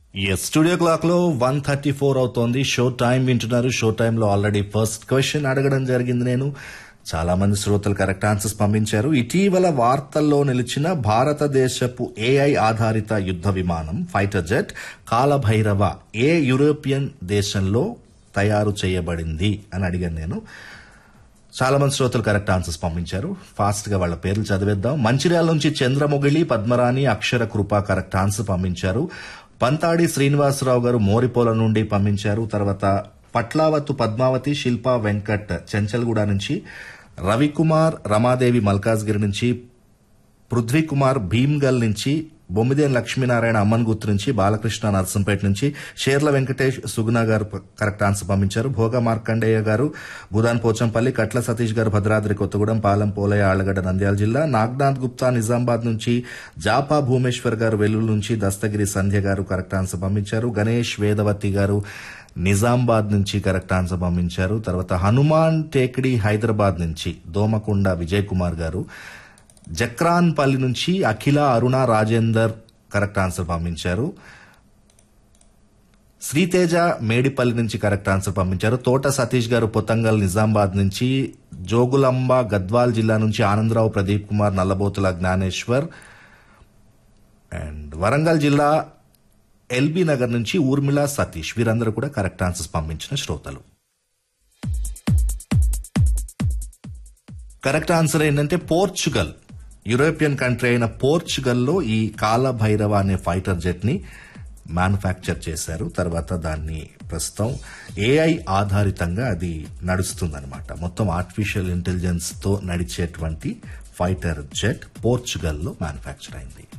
yes studio clock లో one thirty four అవుతోంది show time వింటున్నారు షో టైంలో ఆల్రెడీ ఫస్ట్ క్వశ్చన్ అడగడం జరిగింది నేను చాలా మంది శ్రోతలు కరెక్ట్ ఆన్సర్స్ పంపించారు ఇటీవల వార్తల్లో నిలిచిన భారతదేశపు ఏఐ ఆధారిత యుద్ధ విమానం ఫైటర్ జెట్ కాలభైరవ ఏ యూరోపియన్ దేశంలో తయారు చేయబడింది అని అడిగాను నేను చాలా మంది శ్రోతలు కరెక్ట్ ఆన్సర్స్ పంపించారు ఫాస్ట్ గా వాళ్ళ పేర్లు చదివేద్దాం మంచిర్యాల నుంచి చంద్రమొగిలి పద్మరాణి అక్షర కృప కరెక్ట్ ఆన్సర్ పంపించారు పంతాడి శ్రీనివాసరావు గారు మోరిపోల నుండి పంపించారు తర్వాత పట్లావత్తు పద్మావతి శిల్ప వెంకట్ చెంచల్గూడ నుంచి రవికుమార్ రమాదేవి మల్కాజ్గిరి నుంచి పృథ్వీ కుమార్ భీమ్గల్ నుంచి బొమ్మిదేని లక్ష్మీనారాయణ అమ్మన్గుత్ నుంచి బాలకృష్ణ నర్సంపేట నుంచి షేర్ల వెంకటేష్ సుగుణ గారు ప- కరెక్ట్ ఆన్సర్ పంపించారు భోగ మార్కండేయ గారు భూదాన్ పోచంపల్లి కట్ల సతీష్ గారు భద్రాద్రి కొత్తగూడెం పాలెం పోలయ్య ఆళ్లగడ్డ నంద్యాల జిల్లా నాగ్నాథ్ గుప్తా నిజామాబాద్ నుంచి జాపా భూమేశ్వర్ గారు వెల్లుల్లి నుంచి దస్తగిరి సంధ్య గారు కరెక్ట్ ఆన్సర్ పంపించారు గణేష్ వేదవతి గారు నిజామాబాద్ నుంచి కరెక్ట్ ఆన్సర్ పంపించారు తర్వాత హనుమాన్ టేకిడి హైదరాబాద్ నుంచి దోమకొండ విజయ్ కుమార్ గారు జక్రాన్పల్లి నుంచి అఖిల అరుణ రాజేందర్ కరెక్ట్ ఆన్సర్ పంపించారు శ్రీతేజ మేడిపల్లి నుంచి కరెక్ట్ ఆన్సర్ పంపించారు తోట సతీష్ గారు పొతంగల్ నిజామాబాద్ నుంచి జోగులాంబ గద్వాల్ జిల్లా నుంచి ఆనందరావు ప్రదీప్ కుమార్ నల్లబోతుల జ్ఞానేశ్వర్ అండ్ వరంగల్ జిల్లా ఎల్బీ నగర్ నుంచి ఊర్మిళ సతీష్ వీరందరూ కూడా కరెక్ట్ ఆన్సర్స్ పంపించిన శ్రోతలు కరెక్ట్ ఆన్సర్ ఏంటంటే పోర్చుగల్ యూరోపియన్ కంట్రీ అయిన పోర్చుగల్లో ఈ కాలభైరవ అనే ఫైటర్ జెట్ ని మ్యానుఫ్యాక్చర్ చేశారు తర్వాత దాన్ని ప్రస్తుతం ఏఐ ఆధారితంగా అది నడుస్తుందన్నమాట మొత్తం ఆర్టిఫిషియల్ ఇంటెలిజెన్స్ తో నడిచేటువంటి ఫైటర్ జెట్ పోర్చుగల్లో మ్యానుఫ్యాక్చర్ అయింది